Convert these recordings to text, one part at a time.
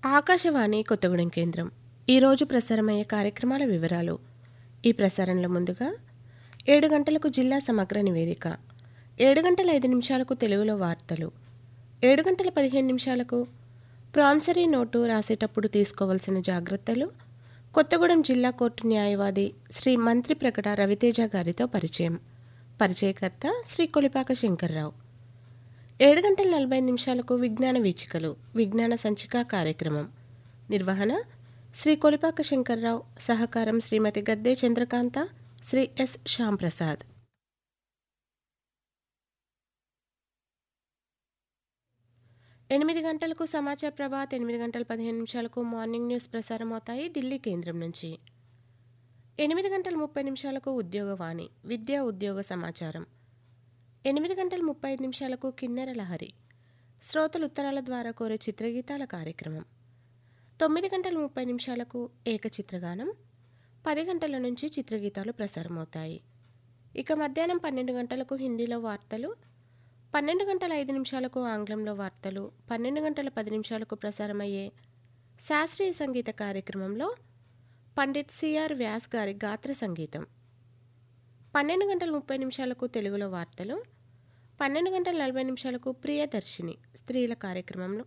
ఆకాశవాణి కొత్తగూడెం కేంద్రం ఈరోజు ప్రసారమయ్యే కార్యక్రమాల వివరాలు ఈ ప్రసారంలో ముందుగా ఏడు గంటలకు జిల్లా సమగ్ర నివేదిక ఏడు గంటల ఐదు నిమిషాలకు తెలుగులో వార్తలు ఏడు గంటల పదిహేను నిమిషాలకు ప్రామిసరీ నోటు రాసేటప్పుడు తీసుకోవాల్సిన జాగ్రత్తలు కొత్తగూడెం జిల్లా కోర్టు న్యాయవాది శ్రీ మంత్రి ప్రకట రవితేజ గారితో పరిచయం పరిచయకర్త శ్రీ కొలిపాక శంకర్రావు ఏడు గంటల నలభై నిమిషాలకు విజ్ఞాన వీచికలు విజ్ఞాన సంచిక కార్యక్రమం నిర్వహణ శ్రీ కొలిపాక శంకర్రావు సహకారం శ్రీమతి గద్దే చంద్రకాంత శ్రీ ఎస్ శ్యాంప్రసాద్ ఎనిమిది గంటలకు సమాచార ప్రభాత్ ఎనిమిది గంటల పదిహేను నిమిషాలకు మార్నింగ్ న్యూస్ ప్రసారం అవుతాయి ఢిల్లీ కేంద్రం నుంచి ఎనిమిది గంటల ముప్పై నిమిషాలకు ఉద్యోగవాణి విద్యా ఉద్యోగ సమాచారం ఎనిమిది గంటల ముప్పై ఐదు నిమిషాలకు కిన్నెర లహరి శ్రోతలు ఉత్తరాల ద్వారా కోరే చిత్రగీతాల కార్యక్రమం తొమ్మిది గంటల ముప్పై నిమిషాలకు ఏకచిత్రగానం పది గంటల నుంచి చిత్రగీతాలు ప్రసారమవుతాయి ఇక మధ్యాహ్నం పన్నెండు గంటలకు హిందీలో వార్తలు పన్నెండు గంటల ఐదు నిమిషాలకు ఆంగ్లంలో వార్తలు పన్నెండు గంటల పది నిమిషాలకు ప్రసారమయ్యే శాస్త్రీయ సంగీత కార్యక్రమంలో పండిట్ సిఆర్ వ్యాస్ గారి గాత్ర సంగీతం పన్నెండు గంటల ముప్పై నిమిషాలకు తెలుగులో వార్తలు పన్నెండు గంటల నలభై నిమిషాలకు ప్రియదర్శిని స్త్రీల కార్యక్రమంలో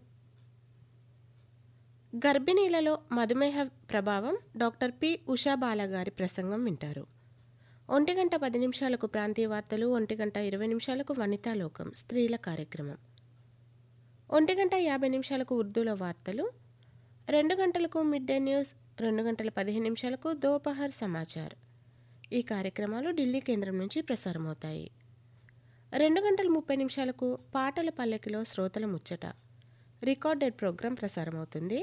గర్భిణీలలో మధుమేహ ప్రభావం డాక్టర్ పి ఉషా బాల గారి ప్రసంగం వింటారు ఒంటి గంట పది నిమిషాలకు ప్రాంతీయ వార్తలు ఒంటి గంట ఇరవై నిమిషాలకు వనితాలోకం స్త్రీల కార్యక్రమం ఒంటి గంట యాభై నిమిషాలకు ఉర్దూలో వార్తలు రెండు గంటలకు మిడ్ డే న్యూస్ రెండు గంటల పదిహేను నిమిషాలకు దోపహర్ సమాచార్ ఈ కార్యక్రమాలు ఢిల్లీ కేంద్రం నుంచి ప్రసారమవుతాయి రెండు గంటల ముప్పై నిమిషాలకు పాటల పల్లెకిలో శ్రోతల ముచ్చట రికార్డెడ్ ప్రోగ్రాం ప్రసారమవుతుంది